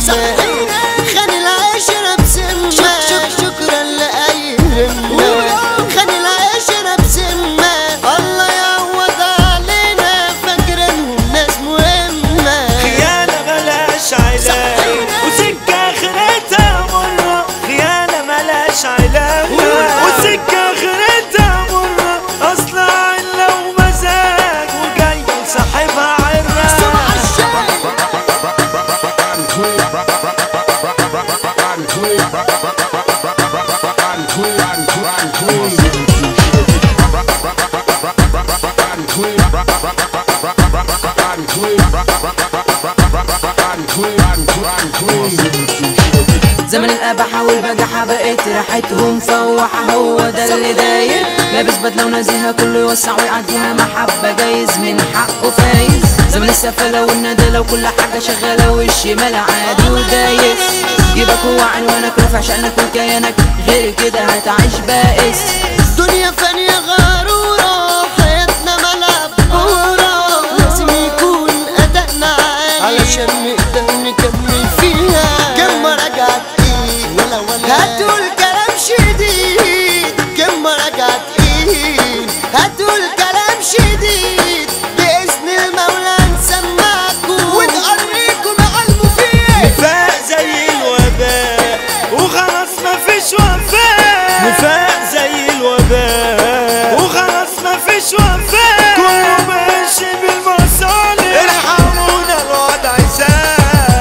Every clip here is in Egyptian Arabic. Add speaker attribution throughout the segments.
Speaker 1: خلي العشرة بسمة شك شك شكرا لأي همة خلي العشرة بسمة الله يعوض علينا فاكرينهم ناس مهمة
Speaker 2: خيانة ملاش علاج وسكة آخرتها مرة خيانة ملاش علاج وسكة آخرتها مرة أصل علة ومزاج وجاي صاحبها عرة
Speaker 3: زمن الأباحة والبجاحة بقت ريحتهم فوحة هو ده اللي داير لابس بدلة ونازلها كله يوسع ويعديها محبة جايز من حقه فايز زمن السفالة والندالة وكل حاجة شغالة والشمال عادي ودايس جيبك هو عنوانك رافع شأنك وكيانك غير كده هتعيش بائس
Speaker 1: دنيا فانية غرورة حياتنا ملعب كورة لازم يكون أدائنا عالي علشان نقدر نكمل فيها كم رجعت إيه ولا ولا هتقول كلام شديد كم رجعت إيه هتقول كلام شديد بإذن المولى نسمعكم ونقريكم على المفيد
Speaker 2: نفاق زي الوباء وخلاص مفيش وفاء نفاق زي الوباء وخلاص مفيش وفاء كله ماشي بالمصالح ارحمونا الوضع ساء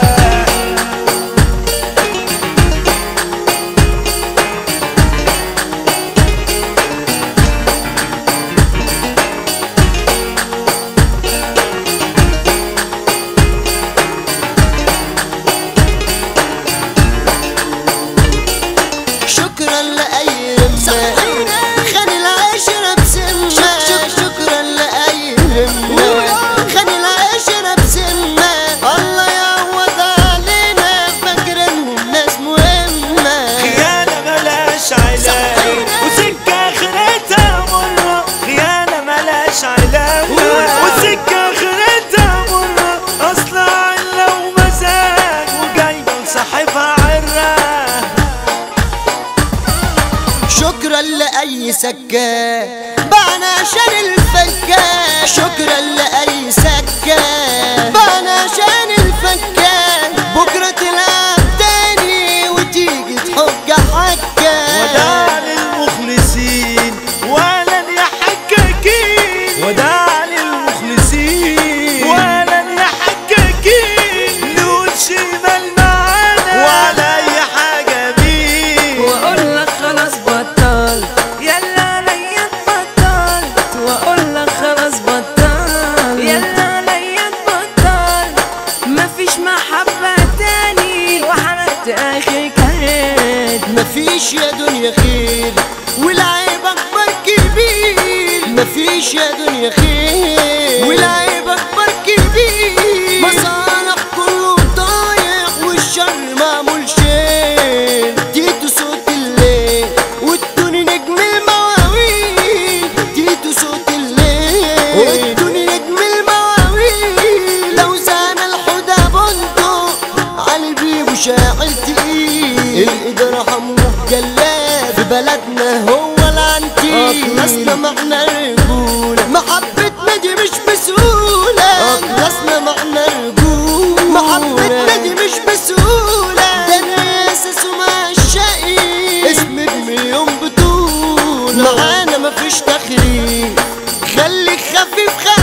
Speaker 1: شكرا لأي رمة خلي العشرة بسمة شك شك شكرا لأي رمة خلي العشرة بسمة الله يعوض علينا فاكرينهم ناس مهمة
Speaker 2: خيانة ملاش علاج وسكة آخرتها مرة خيانة ملاش علاج وسكة آخرتها مرة أصل علة ومزاج وجاي صاحبها عرة
Speaker 1: شكرا لأي سكة بعنا عشان الفكة شكرا لأي سكة بعنا عشان الفكة بكرة تلعب تاني وتيجي تحج حكة
Speaker 2: وداع للمخلصين ولا يا حكاكين وداع للمخلصين ولا يا حكاكين نقول شمال معانا ولا أي حاجة بيه
Speaker 3: واقول لك خلاص بطل يلا ليا بطل واقول لك خلاص بطل يلا ليا بطل مفيش محبة تاني وحرقت اخر كهد
Speaker 1: مفيش يا دنيا خير والعيب اكبر كبير مفيش يا دنيا خير والعيب اكبر كبير مصالح كله ضايع والشر معمول شيء اديته صوت الليل وادوني نجم المواويل اديته صوت الليل وادوني نجم المواويل لو زان الحدى بندق علي بيه وشاعر تقيل الإدارة حموه جلاد في بلدنا هو العنتيل أخلصنا معنا رجولة محبتنا دي مش بسهولة أخلصنا معنا رجولة محبتنا دي مش بسهولة ده أنا أساس ومع الشقي اسم بمليون بطولة معانا مفيش تخريف خليك خفيف خفيف